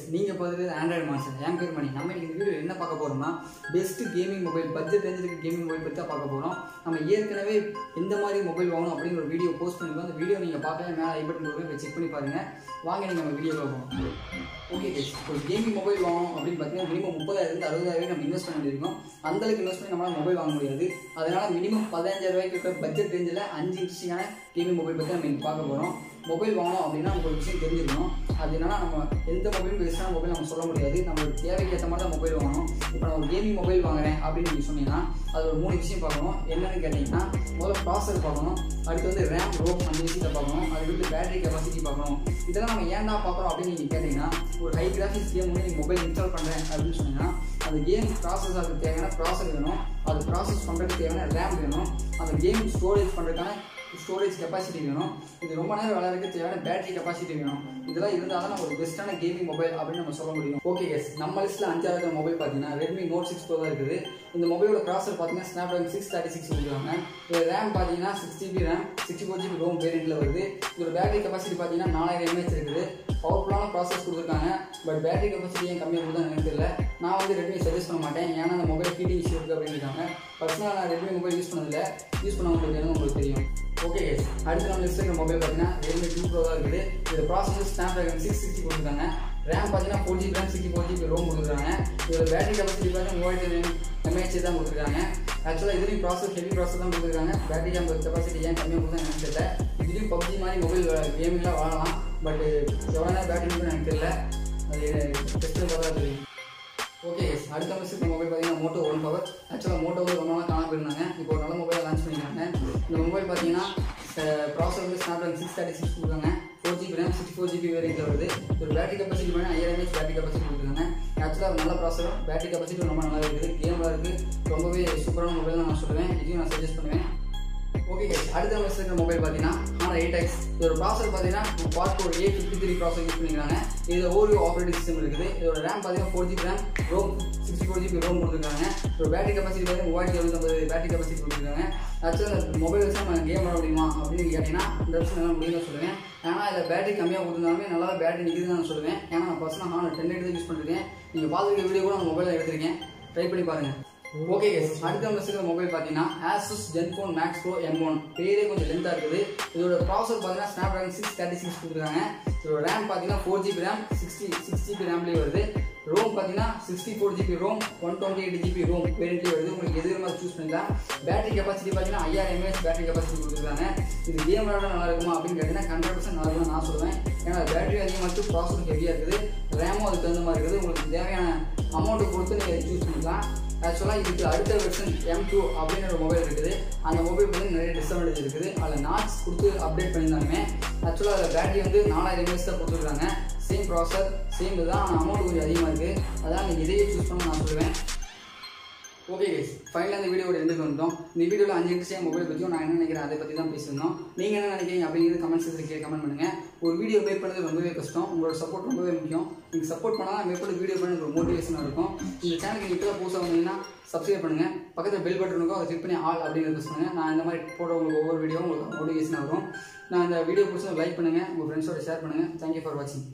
நீங்கள் பார்த்துட்டு Android master என் பேர் மணி நம்ம இன்னைக்கு வீடியோ என்ன பார்க்க போகிறோம்னா பெஸ்ட் கேமிங் மொபைல் பட்ஜெட் ரேஞ்சில் கேமிங் மொபைல் பற்றி தான் பார்க்க போகிறோம் நம்ம ஏற்கனவே எந்த மாதிரி மொபைல் வாங்கணும் அப்படிங்கிற ஒரு வீடியோ போஸ்ட் பண்ணிருக்கோம் அந்த வீடியோ நீங்கள் பார்க்கல மேலே ஐ பட்டன் போய் செக் பண்ணி பாருங்கள் வாங்க நீங்கள் நம்ம வீடியோ பார்ப்போம் ஓகே கேஸ் ஒரு கேமிங் மொபைல் வாங்கணும் அப்படின்னு பார்த்தீங்கன்னா மினிமம் முப்பதாயிரம் அறுபதாயிரம் நம்ம இன்வெஸ்ட் பண்ண வேண்டியிருக்கும் அந்த அளவுக்கு இன்வெஸ்ட் பண்ணி நம்மளால மொபைல் வாங்க முடியாது அதனால மினிமம் பதினஞ்சாயிரம் ரூபாய்க்கு இருக்கிற பட்ஜெட் ரேஞ்சில் அஞ்சு இன்ட்ரெஸ்டிங்கான கேமிங் மொபைல் பற்றி நம்ம இன்னைக்கு பார்க்க போகிறோம் மொபைல் வாங்கணும் அப்படின்னா நமக்கு ஒரு விஷயம் தெரிஞ்சிருக்கணும் அது என்னன்னா நம்ம எந்த மொபைலும் பெஸ்ட்டான மொபைல் நம்ம சொல்ல முடியாது நம்மளுக்கு தேவைக்கு ஏற்ற மாதிரி தான் மொபைல் வாங்கணும் இப்போ நான் ஒரு கேமிங் மொபைல் வாங்குறேன் அப்படின்னு நீங்கள் சொன்னீங்கன்னா அது ஒரு மூணு விஷயம் பார்க்கணும் என்னன்னு கேட்டிங்கன்னா முதல்ல ப்ராசர் பார்க்கணும் அடுத்து வந்து ரேம் ரோம் அந்த விஷயத்தை பார்க்கணும் அதுக்கு பேட்டரி கெப்பாசிட்டி பார்க்கணும் இதெல்லாம் நம்ம ஏன்டா பார்க்குறோம் அப்படின்னு நீங்கள் கேட்டிங்கன்னா ஒரு ஹை கிராஃபிக்ஸ் கேம் வந்து நீங்கள் மொபைல் இன்ஸ்டால் பண்ணுறேன் அப்படின்னு சொன்னீங்கன்னா அந்த கேம் ப்ராசஸ் ஆகிறதுக்கு தேவையான ப்ராசர் வேணும் அது ப்ராசஸ் பண்ணுறதுக்கு தேவையான ரேம் வேணும் அந்த கேம் ஸ்டோரேஜ் பண்ணுறதுக்கான ஸ்டோரேஜ் கெப்பாசிட்டி வேணும் இது ரொம்ப நேரம் விளையாடுறதுக்கு தேவையான பேட்டரி கெப்பாசிட்டி வேணும் இதெல்லாம் இருந்தால் தான் நம்ம ஒரு பெஸ்ட்டான கேமிங் மொபைல் அப்படின்னு நம்ம சொல்ல முடியும் ஓகே எஸ் நம்ம லிஸ்ட்டில் அஞ்சாவது மொபைல் பார்த்தீங்கன்னா ரெட்மி நோட் சிக்ஸ் ப்ரோ தான் இருக்குது இந்த மொபைலோட ப்ராசர் பார்த்தீங்கன்னா Snapdragon six thirty six கொடுக்குறாங்க இதோட ரேம் பார்த்தீங்கன்னா six GB RAM sixty four GB ROM வேரியண்ட்டில் வருது இதோட பேட்டரி கெப்பாசிட்டி பார்த்தீங்கன்னா நாலாயிரம் எம்ஏஹெச் இருக்குது பவர்ஃபுல்லான ப்ராசஸ் கொடுத்துருக்காங்க பட் பேட்டரி கெப்பாசிட்டி ஏன் கம்மியாக கொடுத்தா எனக்கு தெரியல நான் வந்து ரெட்மி சஜஸ்ட் பண்ண மாட்டேன் ஏன்னா அந்த மொபைல் ஹீட்டிங் இஷ்யூ இருக்குது அப்படின்னு இருக்காங்க பர்சனலாக நான் ரெட்மி மொபைல் யூஸ் பண்ணதில்லை யூஸ் பண்ணவங்களுக்கு எனக்கு உங்களுக்கு தெரியும் ஓகே கேஸ் அடுத்து நம்ம லிஸ்ட் இருக்கிற மொபைல் பார்த்தீங்கன்னா ரெட்மி டூ ப்ரோ தான் இருக்குது இது processor Snapdragon six sixty கொடுத்துருக்காங்க ரேம் பார்த்தீங்கன்னா four GB RAM sixty four GB ROM கொடுத்துருக்காங்க இதோட பேட்டரி கெப்பாசிட்டி பார்த்தீங்கன்னா மூவாயிரத்தி எம்ஏஹெச் தான் கொடுத்துருக்காங்க ஆக்சுவலாக இதுலேயும் ப்ராசஸ் ஹெவி ப்ராசஸ் தான் கொடுத்துருக்காங்க பேட்டரி கேம் கெப்பாசிட்டி ஏன் கம்மியாக கொடுத்தா எனக்கு தெரியல இதுலேயும் பப்ஜி மாதிரி மொபைல் கேமிங்லாம் வாழலாம் பட் எவ்வளோ நேரம் பேட்டரி இருக்குன்னு எனக்கு தெரியல அது டெஸ்ட்டு பார்த்தா தெரியும் ஓகே அடுத்த வருஷத்துக்கு மொபைல் பார்த்தீங்கன்னா மோட்டோ ஒன் பவர் ஆக்சுவலாக மோட்டோ வந்து ரொம்ப நாள் காணாம போயிருந்தாங்க இப்போ ஒரு நல்ல மொபைல் லான்ச் பண்ணியிருக்காங்க இந்த மொபைல் பார்த்தீங்கன்னா ப்ராசர் வந்து Snapdragon six thirty six கொடுக்குறாங்க four GB RAM sixty four GB வேரியன்ட்டில் வருது ஒரு பேட்டரி கெப்பாசிட்டி பண்ணி ஐயாயிரம் எம்ஏஹெச் பேட்டரி கெப்பாசிட்டி கொடுக்குறாங்க ஆக்சுவலாக நல்ல ப்ராசர் பேட்டரி கெப்பாசிட்டி ரொம்ப நல்லா இருக்குது கேம்லாம் இருக்குது ரொம்பவே சூப்பரான மொபைல் தான் நான் சொல்லுவேன் இதையும் நான் சஜஸ்ட் பண்ணுவேன் ஓகே அடுத்த நம்ம இருக்கிற மொபைல் பார்த்தீங்கன்னா ஆனால் எயிட் எக்ஸ் இதோட ப்ராசர் பார்த்தீங்கன்னா passport A fifty three processor use பண்ணிக்கிறாங்க இது ஓரியோ ஆப்ரேட்டிங் சிஸ்டம் இருக்குது இதோட ரேம் பார்த்தீங்கன்னா four GB RAM ROM sixty four GB ROM கொடுத்துருக்காங்க இதோட பேட்டரி கெப்பாசிட்டி பார்த்தீங்கன்னா மூவாயிரத்தி எழுநூத்தம்பது பேட்டரி கெப்பாசிட்டி கொடுத்துருக்காங்க ஆக்சுவலாக இந்த மொபைல் வச்சு நம்ம கேம் விளாட முடியுமா அப்படின்னு கேட்டிங்கன்னா இந்த வருஷம் நல்லா முடியும்னு சொல்லுவேன் ஏன்னா இதில் பேட்டரி கம்மியாக கொடுத்துருந்தாலுமே நல்லா பேட்டரி நிற்குதுன்னு நான் சொல்லுவேன் ஏன்னா நான் பர்சனல் நான் டென் எயிட் யூஸ் பண்ணிருக்கேன் நீங்கள் பார்த்துருக்க வீடியோ கூட நான் மொபைலில் எடுத்திருக்கேன் ட்ரை பண்ணி பாருங்கள் ஓகே கேஸ் அடுத்த நம்ம இருக்கிற மொபைல் பார்த்தீங்கன்னா Asus Zenfone Max Pro M one பேரே கொஞ்சம் லென்த்தாக இருக்குது இதோட ப்ராசர் பார்த்தீங்கன்னா Snapdragon six thirty six கொடுத்துருக்காங்க இதோட ரேம் பார்த்தீங்கன்னா four GB RAM sixty six GB ரேம்லேயே வருது ரோம் பார்த்தீங்கன்னா sixty four GB ROM one twenty eight GB ROM வேரியன்ட்லேயே வருது உங்களுக்கு எது மாதிரி சூஸ் பண்ணிக்கலாம் பேட்டரி கெப்பாசிட்டி பார்த்தீங்கன்னா ஐயாயிரம் எம்ஏஹெச் பேட்டரி கெப்பாசிட்டி கொடுத்துருக்காங்க இது கேம் விளாட நல்லா இருக்குமா அப்படின்னு கேட்டிங்கன்னா ஹண்ட்ரட் பர்சன்ட் நல்லா இருக்கும் நான் சொல்லுவேன் ஏன்னா பேட்டரி அதிகமாக இருக்குது ப்ராசர் ஹெவியாக இருக்குது ரேமும் அதுக்கு தகுந்த மாதிரி இருக்குது உங்களுக்கு தேவையான அமௌண்ட்டு கொடுத்து நீங்கள் சூஸ் பண்ணிக்கலாம் ஆக்சுவலாக இதுக்கு அடுத்த வெர்ஷன் எம் டூ அப்படிங்கிற ஒரு மொபைல் இருக்குது அந்த மொபைல் வந்து நிறைய டிஸ்அட்வான்டேஜ் இருக்குது அதில் நாட்ஸ் கொடுத்து அப்டேட் பண்ணியிருந்தாலுமே ஆக்சுவலாக அதில் பேட்டரி வந்து நாலாயிரம் எம்ஏஹெச் தான் கொடுத்துருக்காங்க சேம் ப்ராசர் சேம் இதுதான் ஆனால் அமௌண்ட் கொஞ்சம் அதிகமாக இருக்குது அதான் நீங்கள் இதையே சூஸ் பண்ண நான் சொல்லுவேன் ஓகே கைஸ் ஃபைனலாக இந்த வீடியோட எண்டுக்கு வந்துட்டோம் இந்த வீடியோவில் அஞ்சு நிமிஷம் மொபைல் பற்றியும் நான் என்ன நினைக்கிறேன் அதை பற்றி தான் பேசியிருந்தோம் நீங்கள் என்ன நினைக்கிறீங்க அப்படிங்கிறது கமெண்ட் செக்ஷன் கீழே கமெண்ட் பண்ணுங்கள் ஒரு வீடியோ மேக் பண்ணது ரொம்பவே கஷ்டம் உங்களோட சப்போர்ட் ரொம்பவே முக்கியம் நீங்கள் சப்போர்ட் பண்ணால் மேக் பண்ணி வீடியோ பண்ண ஒரு மோட்டிவேஷனாக இருக்கும் இந்த சேனலுக்கு நீங்கள் இப்போ புதுசாக வந்தீங்கன்னா சப்ஸ்கிரைப் பண்ணுங்கள் பக்கத்தில் பெல் பட்டன் இருக்கும் அதை கிளிக் பண்ணி ஆல் அப்படிங்கிறத சொல்லுங்கள் நான் இந்த மாதிரி போட உங்களுக்கு ஒவ்வொரு வீடியோ உங்களுக்கு மோட்டிவேஷனாக வரும் நான் இந்த வீடியோ பிடிச்சா லைக் பண்ணுங்கள் உங்கள் ஃப்ரெண்ட்ஸோட ஷேர் பண்ணுங்கள் தேங்க்யூ ஃபார் வாட்சிங்